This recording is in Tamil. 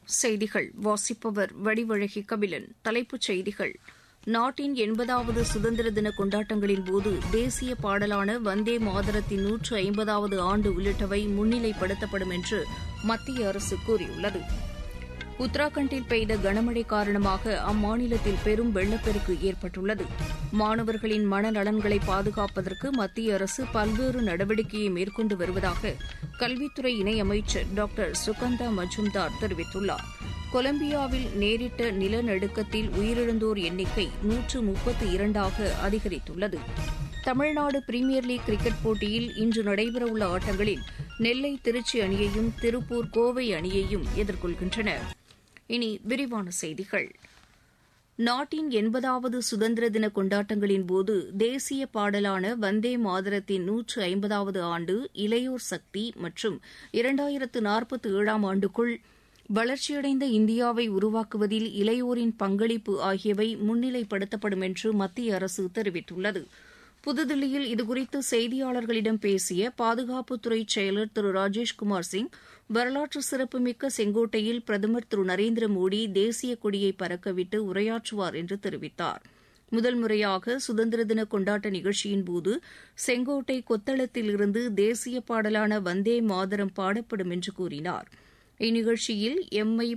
செய்திகள் வாசிப்பவர் வடிவழகி கபிலன் தலைப்புச் செய்திகள் நாட்டின் எண்பதாவது சுதந்திர தின கொண்டாட்டங்களின் போது தேசிய பாடலான வந்தே மாதரத்தின் நூற்று ஐம்பதாவது ஆண்டு உள்ளிட்டவை முன்னிலைப்படுத்தப்படும் என்று மத்திய அரசு கூறியுள்ளது உத்தராகண்டில் பெய்த கனமழை காரணமாக அம்மாநிலத்தில் பெரும் வெள்ளப்பெருக்கு ஏற்பட்டுள்ளது மாணவர்களின் மனநலன்களை பாதுகாப்பதற்கு மத்திய அரசு பல்வேறு நடவடிக்கையை மேற்கொண்டு வருவதாக கல்வித்துறை இணையமைச்சர் டாக்டர் சுகந்தா மஜும்தார் தெரிவித்துள்ளார் கொலம்பியாவில் நேரிட்ட நிலநடுக்கத்தில் உயிரிழந்தோர் எண்ணிக்கை நூற்று முப்பத்து இரண்டாக அதிகரித்துள்ளது தமிழ்நாடு பிரீமியர் லீக் கிரிக்கெட் போட்டியில் இன்று நடைபெறவுள்ள ஆட்டங்களில் நெல்லை திருச்சி அணியையும் திருப்பூர் கோவை அணியையும் எதிர்கொள்கின்றன இனி விரிவான செய்திகள் நாட்டின் எண்பதாவது சுதந்திர தின கொண்டாட்டங்களின் போது தேசிய பாடலான வந்தே மாதரத்தின் நூற்று ஐம்பதாவது ஆண்டு இளையோர் சக்தி மற்றும் இரண்டாயிரத்து நாற்பத்தி ஏழாம் ஆண்டுக்குள் வளர்ச்சியடைந்த இந்தியாவை உருவாக்குவதில் இளையோரின் பங்களிப்பு ஆகியவை முன்னிலைப்படுத்தப்படும் என்று மத்திய அரசு தெரிவித்துள்ளது புதுதில்லியில் இதுகுறித்து செய்தியாளர்களிடம் பேசிய பாதுகாப்புத்துறை செயலர் திரு ராஜேஷ்குமார் சிங் வரலாற்று சிறப்புமிக்க செங்கோட்டையில் பிரதமர் திரு நரேந்திர மோடி தேசிய கொடியை பறக்கவிட்டு உரையாற்றுவார் என்று தெரிவித்தார் முதல் முறையாக சுதந்திர தின கொண்டாட்ட நிகழ்ச்சியின்போது செங்கோட்டை கொத்தளத்தில் இருந்து தேசிய பாடலான வந்தே மாதரம் பாடப்படும் என்று கூறினார் இந்நிகழ்ச்சியில் எம்ஐ